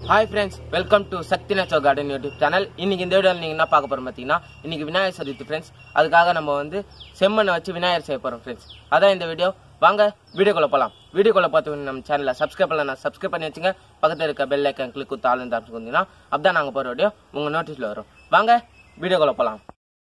hi friends welcome to Shakti nature garden YouTube channel இன்னைக்கு இந்த வீடியோவில் நீங்கள் என்ன பார்க்க போகிறோம் பார்த்தீங்கன்னா இன்னைக்கு விநாயகர் சதுர்த்தி ஃப்ரெண்ட்ஸ் அதுக்காக நம்ம வந்து செம்மண்ணை வச்சு விநாயகர் செய்ய போகிறோம் ஃப்ரெண்ட்ஸ் அதான் இந்த வீடியோ வாங்க வீடியோக்குள்ள போகலாம் வீடியோக்குள்ள பார்த்து நம்ம சேனலை சப்ஸ்கிரைப் பண்ணலாம் சப்ஸ்கிரைப் பண்ணி வச்சுங்க பக்கத்தில் இருக்க பெல் ஐக்கன் கிளிக் குத்து ஆளுன்னு தாப்ஸ் வந்தீங்கன்னா அப்பதான் நாங்கள் போகிற வீடியோ உங்கள் நோட்டீஸில் வரும் வாங்க வீடியோக்குள்ள போகலாம்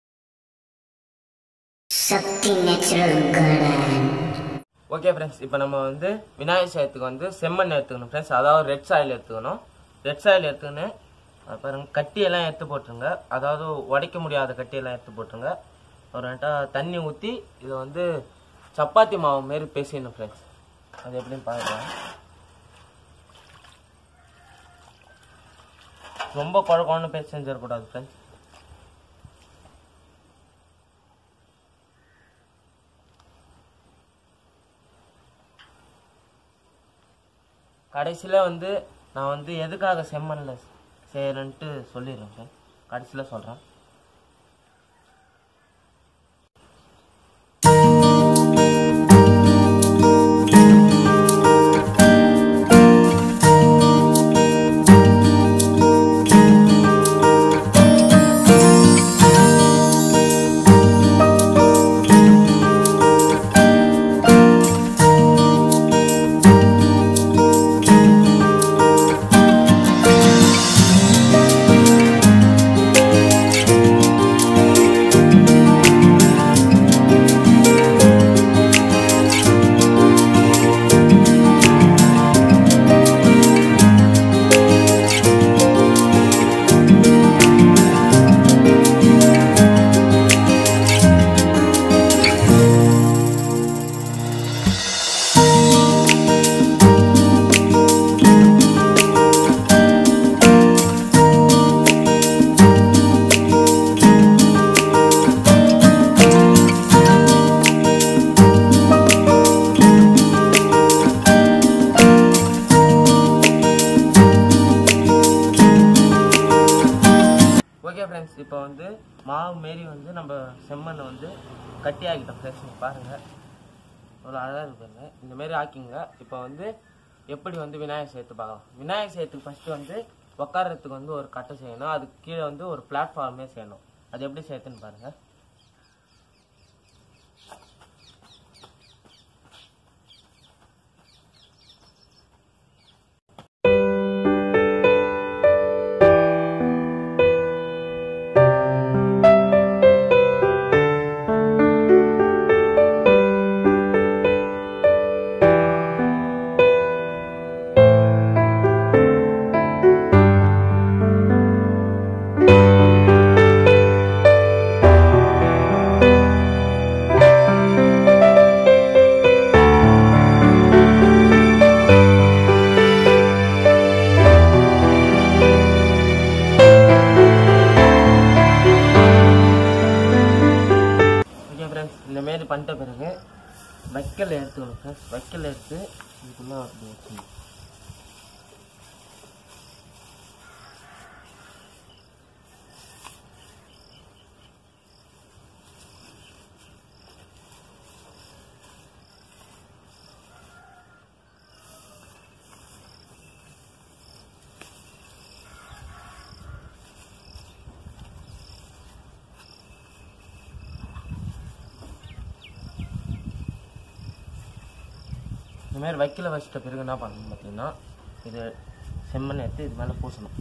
Shakti natural garden okay friends இப்போ நம்ம வந்து விநாயகர் சதுர்த்திக்கு வந்து செம்மண் எடுத்துக்கணும் ஃப்ரெண்ட்ஸ் அதாவது ரெட் சாயில் எடுத்துக்கணும் ரெட் சாயில் எடுத்துக்கின்னு அது பாருங்க கட்டியெல்லாம் எடுத்து போட்டுருங்க அதாவது உடைக்க முடியாத கட்டியெல்லாம் எடுத்து போட்டுருங்க அப்புறமேட்டா தண்ணி ஊற்றி இதை வந்து சப்பாத்தி மாவு மாரி பேசிடணும் ஃப்ரெண்ட்ஸ் அது எப்படின்னு பார்க்கலாம் ரொம்ப குழ குழன்னு பேசி செஞ்சிடக்கூடாது ஃப்ரெண்ட்ஸ் கடைசியில் வந்து நான் வந்து எதுக்காக செம்மண்ணில் செய்கிறேன்ட்டு சொல்லிடுறேன் சார் கடைசியில் சொல்கிறேன் ஓகே ஃப்ரெண்ட்ஸ் இப்போ வந்து மாவு மாரி வந்து நம்ம செம்மண்ணை வந்து கட்டி ஆக்கிட்டோம் ஃப்ரெண்ட்ஸ் பாருங்கள் அவ்வளோ அழகாக இருக்குங்க இந்த மாரி ஆக்கிங்க இப்போ வந்து எப்படி வந்து விநாயகர் சேர்த்து பார்க்கலாம் விநாயகர் சேர்த்துக்கு ஃபஸ்ட்டு வந்து உட்கார்றதுக்கு வந்து ஒரு கட்டை செய்யணும் அதுக்கு கீழே வந்து ஒரு பிளாட்ஃபார்மே செய்யணும் அது எப்படி சேர்த்துன்னு பாருங்கள் ஓகே ஃப்ரெண்ட்ஸ் இந்த மாரி பண்ணிட்ட பிறகு வைக்கல் எடுத்துக்கணும் ஃப்ரெண்ட்ஸ் வைக்கல் எடுத்து இதுக்குள்ளே அப்படி வச்சுக்கணும் இந்த மாதிரி வைக்கல வச்சிட்ட பிறகு என்ன பண்ணணும் பார்த்தீங்கன்னா இது செம்மண் எடுத்து இது மேலே பூசணும்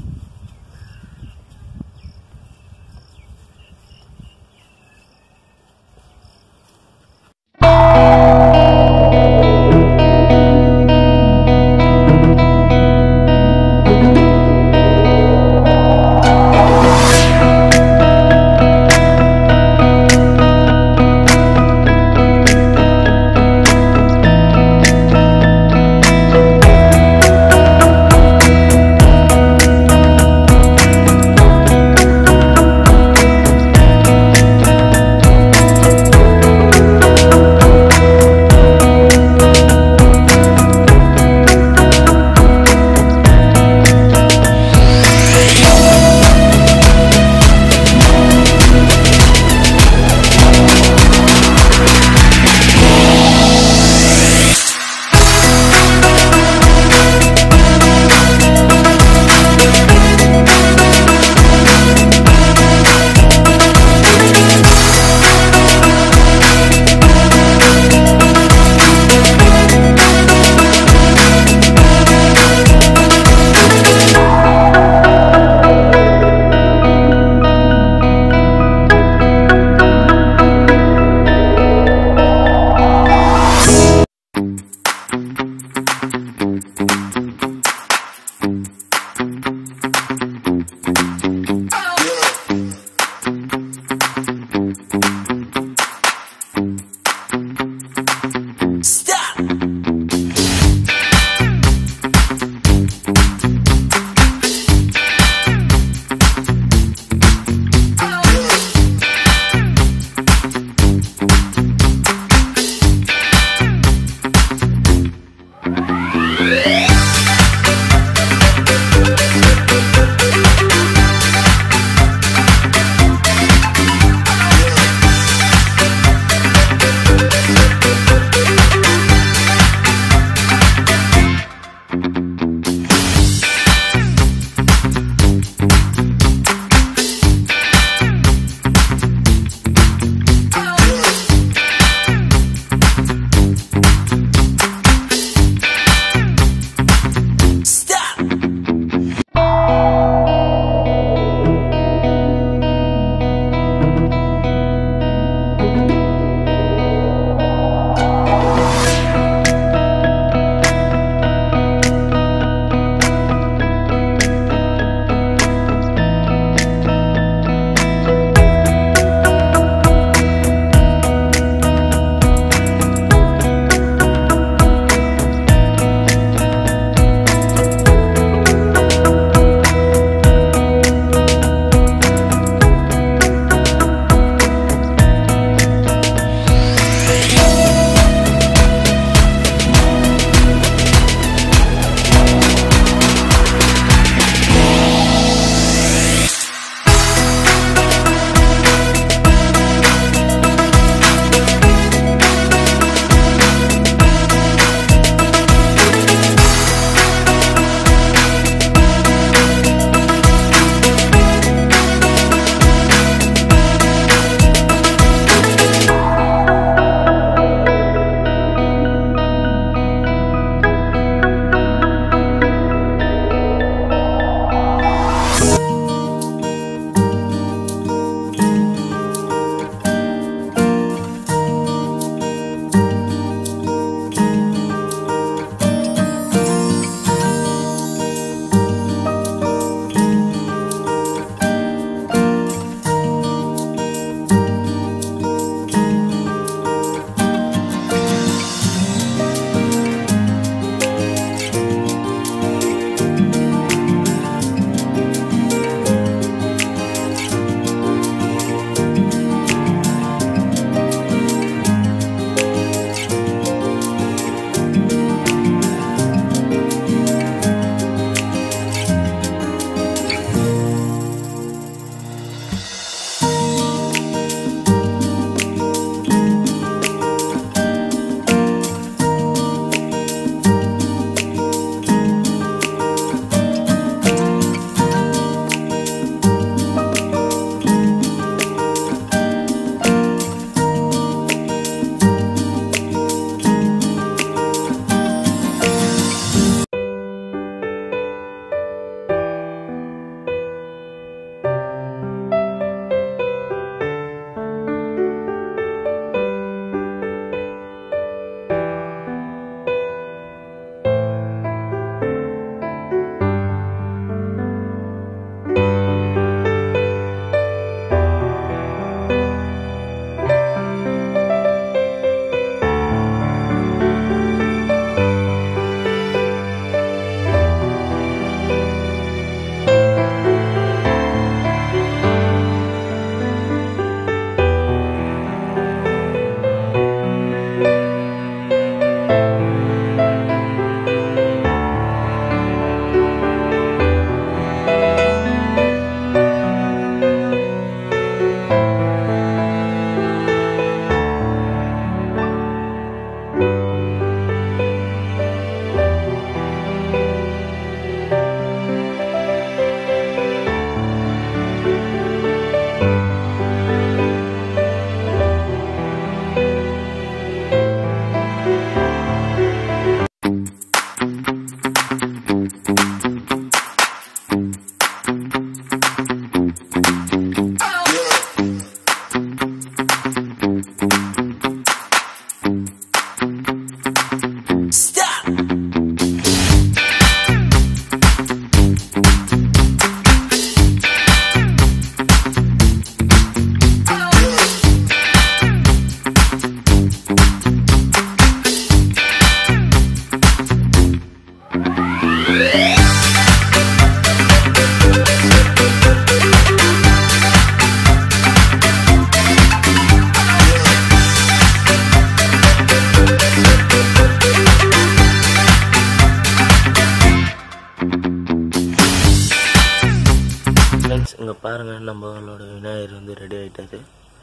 ஃப்ரெண்ட்ஸ் இங்கே பாருங்கள் நம்மளோட விநாயகர் வந்து ரெடி ஆகிட்டாரு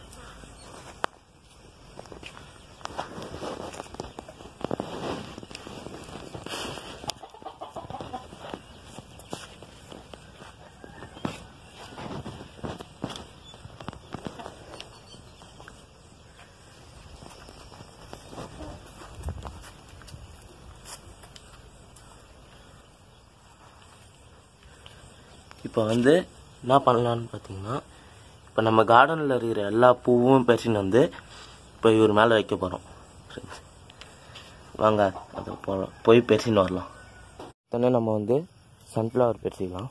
இப்போ வந்து என்ன பண்ணலான்னு பார்த்தீங்கன்னா இப்போ நம்ம கார்டனில் இருக்கிற எல்லா பூவும் பறிச்சுன்னு வந்து இப்போ இவர் மேலே வைக்க போகிறோம் வாங்க அது போகலாம் போய் பறிச்சுன்னு வரலாம் உடனே நம்ம வந்து சன்ஃப்ளவர் பறிச்சிக்கலாம்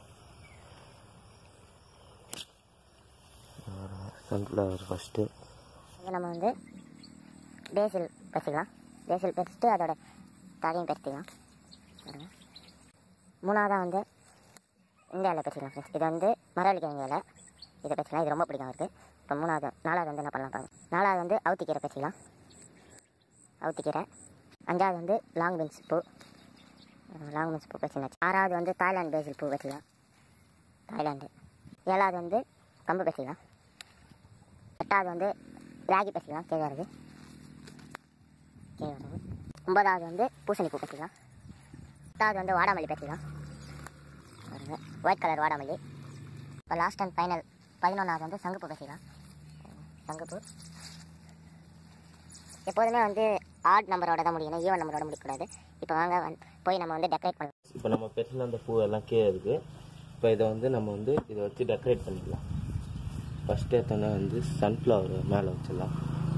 சன்ஃப்ளவர் ஃபஸ்ட்டு இது நம்ம வந்து பேசில் பறிச்சுக்கலாம் பேசில் பறிச்சுட்டு அதோட தரையும் பறிச்சுக்கலாம் பாருங்க மூணாவதாக வந்து இந்த இலை பறிச்சுக்கலாம் ஃப்ரெண்ட்ஸ் இது வந்து மரவள்ளிக்கிழங்கு இலை இதை பறிச்சுக்கலாம் இது ரொம்ப பிடிக்கும் அவருக்கு இப்போ மூணாவது நாலாவது வந்து என்ன பண்ணலாம் பாருங்க நாலாவது வந்து அவுத்திக்கீரை பறிச்சுக்கலாம் அவுத்திக்கீரை அஞ்சாவது வந்து லாங் பீன்ஸ் பூ லாங் பீன்ஸ் பூ பறிச்சுக்கலாம் ஆறாவது வந்து தாய்லாந்து பேசில் பூ பறிச்சுக்கலாம் தாய்லாந்து ஏழாவது வந்து கம்பு பறிச்சுக்கலாம் எட்டாவது வந்து ராகி பறிச்சுக்கலாம் கேழ்வரகு கேழ்வரகு ஒன்பதாவது வந்து பூசணி பூ பறிச்சுக்கலாம் எட்டாவது வந்து வாடாமல்லி பறிச்சுக்கலாம் பாருங்க ஒயிட் கலர் வாடாமல்லி இப்போ லாஸ்ட் அண்ட் ஃபைனல் பதினொன்றாவது வந்து சங்குப்பூ பறிச்சுக்கலாம் சங்குப்பூ எப்போதுமே வந்து ஆட் நம்பரோட தான் முடியணும் ஈவன் நம்பரோட முடிக்கக்கூடாது இப்போ வாங்க வந்து போய் நம்ம வந்து டெக்கரேட் பண்ணலாம் இப்போ நம்ம பெருசில் அந்த பூ எல்லாம் கீழே இருக்குது இப்போ இதை வந்து நம்ம வந்து இதை வச்சு டெக்கரேட் பண்ணிக்கலாம் ஃபஸ்ட்டு எடுத்தோன்னே வந்து சன்ஃப்ளவர் மேலே வச்சிடலாம்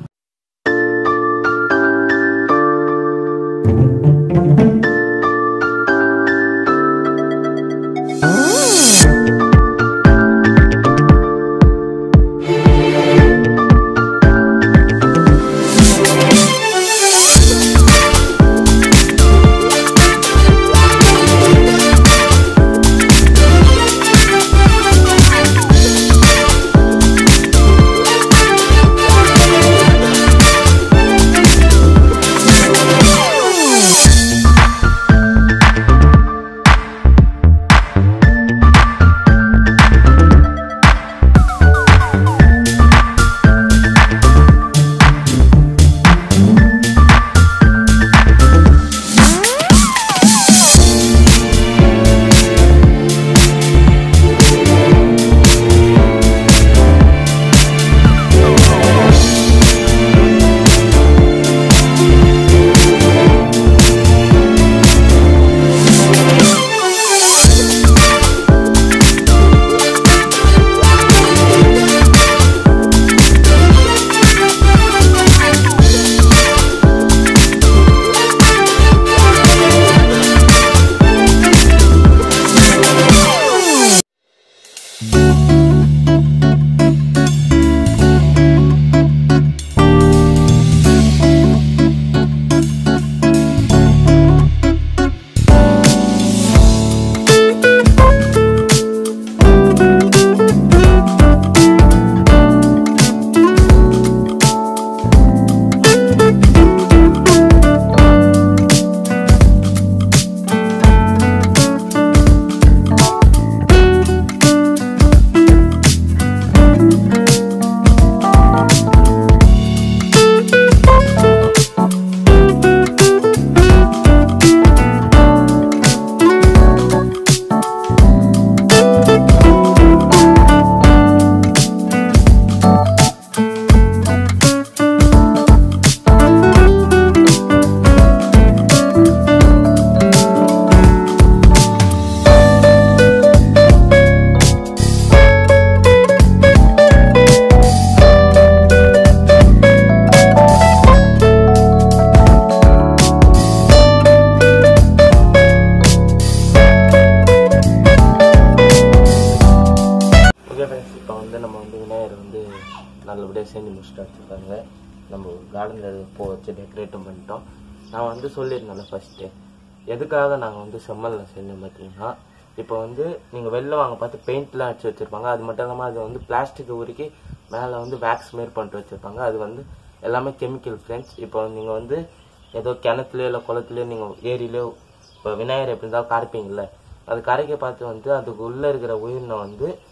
ஓகே ஃப்ரெண்ட்ஸ் இப்போ வந்து நம்ம வந்து விநாயகர் வந்து நல்லபடியாக செஞ்சு முடிச்சுட்டு வச்சுருக்காங்க நம்ம கார்டனில் பூ வச்சு டெக்கரேட்டும் பண்ணிட்டோம் நான் வந்து சொல்லியிருந்தேன்ல ஃபஸ்ட்டு எதுக்காக நாங்கள் வந்து செம்மலில் செஞ்சோம் பார்த்தீங்கன்னா இப்போ வந்து நீங்கள் வெளில வாங்க பார்த்து பெயிண்ட்லாம் அடிச்சு வச்சுருப்பாங்க அது மட்டும் இல்லாமல் அது வந்து பிளாஸ்டிக் உருக்கி மேலே வந்து வேக்ஸ் மாரி பண்ணிட்டு வச்சுருப்பாங்க அது வந்து எல்லாமே கெமிக்கல் ஃப்ரெண்ட்ஸ் இப்போ நீங்கள் வந்து ஏதோ கிணத்துலையோ இல்லை குளத்துலையோ நீங்கள் ஏரியிலையோ இப்போ விநாயகர் எப்படி இருந்தாலும் கரைப்பீங்கல்ல அது கரைக்க பார்த்து வந்து அதுக்கு உள்ளே இருக்கிற உயிரினம் வந்து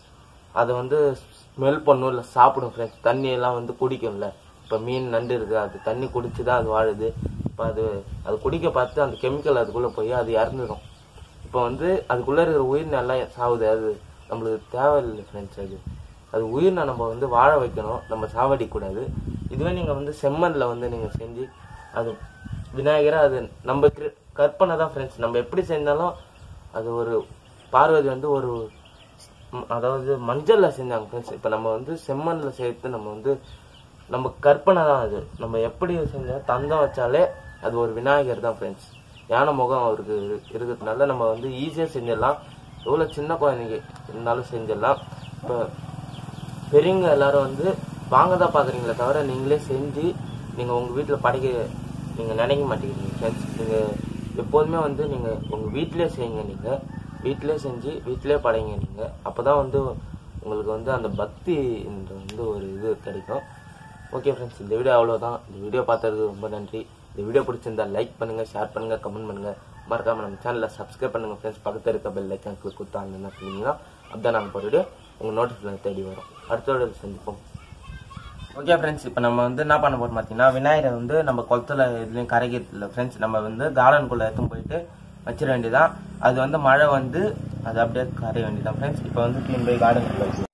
அதை வந்து ஸ்மெல் பண்ணும் இல்லை சாப்பிடும் ஃப்ரெண்ட்ஸ் தண்ணியெல்லாம் வந்து குடிக்கும்ல இப்போ மீன் நண்டு இருக்கு அது தண்ணி குடிச்சு தான் அது வாழுது இப்போ அது அது குடிக்க பார்த்து அந்த கெமிக்கல் அதுக்குள்ளே போய் அது இறந்துடும் இப்போ வந்து அதுக்குள்ளே இருக்கிற உயிர் நல்லா சாவுது அது நம்மளுக்கு தேவையில்லை ஃப்ரெண்ட்ஸ் அது அது உயிரினை நம்ம வந்து வாழ வைக்கணும் நம்ம சாவடிக்கக்கூடாது இதுவே நீங்கள் வந்து செம்மண்ணில் வந்து நீங்கள் செஞ்சு அது விநாயகரை அது நம்ம கிரி- கற்பனை தான் ஃப்ரெண்ட்ஸ் நம்ம எப்படி செஞ்சாலும் அது ஒரு பார்வதி வந்து ஒரு ம், அதாவது மஞ்சள்ல செஞ்சாங்க ஃப்ரெண்ட்ஸ் இப்போ நம்ம வந்து செம்மண்ணில் சேர்த்து நம்ம வந்து நம்ம கற்பனை தான் அது நம்ம எப்படி செஞ்சா தந்தம் வச்சாலே அது ஒரு விநாயகர் தான் ஃப்ரெண்ட்ஸ் யானை முகம் அவருக்கு இரு- இருக்கிறதுனால நம்ம வந்து ஈஸியாக செஞ்சிடலாம் எவ்வளோ சின்ன குழந்தைங்க இருந்தாலும் செஞ்சிடலாம் இப்போ பெரியவங்க எல்லாரும் வந்து வாங்க தான் பார்க்குறீங்களே தவிர நீங்களே செஞ்சு நீங்கள் உங்கள் வீட்டில் படைக்க நீங்கள் நினைக்க மாட்டேங்கிறீங்க ஃப்ரெண்ட்ஸ் நீங்கள் எப்போதுமே வந்து நீங்கள் உங்கள் வீட்டிலே செய்யுங்க நீங்கள் வீட்டிலே செஞ்சு வீட்டிலே படைங்க நீங்கள் அப்போ தான் வந்து உங்களுக்கு வந்து அந்த பக்தி என்ற வந்து ஒரு இது கிடைக்கும் ஓகே ஃப்ரெண்ட்ஸ் இந்த வீடியோ அவ்வளோதான் இந்த வீடியோ பார்த்ததுக்கு ரொம்ப நன்றி இந்த வீடியோ பிடிச்சிருந்தா லைக் பண்ணுங்கள் ஷேர் பண்ணுங்கள் கமெண்ட் பண்ணுங்கள் மறக்காம நம்ம சேனலை சப்ஸ்கிரைப் பண்ணுங்கள் ஃப்ரெண்ட்ஸ் பக்கத்தில் இருக்க பெல் ஐக்கான் கிளிக் கொடுத்தாங்க என்ன சொன்னீங்கன்னா அப்பதான் நாங்கள் போகிற வீடியோ உங்கள் நோட்டிஃபிகேஷன் தேடி வரும் அடுத்த வீடியோ சந்திப்போம் ஓகே ஃப்ரெண்ட்ஸ் இப்போ நம்ம வந்து என்ன பண்ண போறோம் பார்த்தீங்கன்னா விநாயகரை வந்து நம்ம குளத்துல இதுலேயும் கரைக்கிறதுல ஃப்ரெண்ட்ஸ் நம்ம வந்து கார்டனுக்குள்ளே எடுத்துன்னு போயிட்டு வச்சிட வேண்டியதான் அது வந்து மழை வந்து அது அப்படியே கரைய வேண்டியதான் ஃப்ரெண்ட்ஸ் இப்போ வந்து தீன் போய் கார்டனுக்குள்ளே வச்சு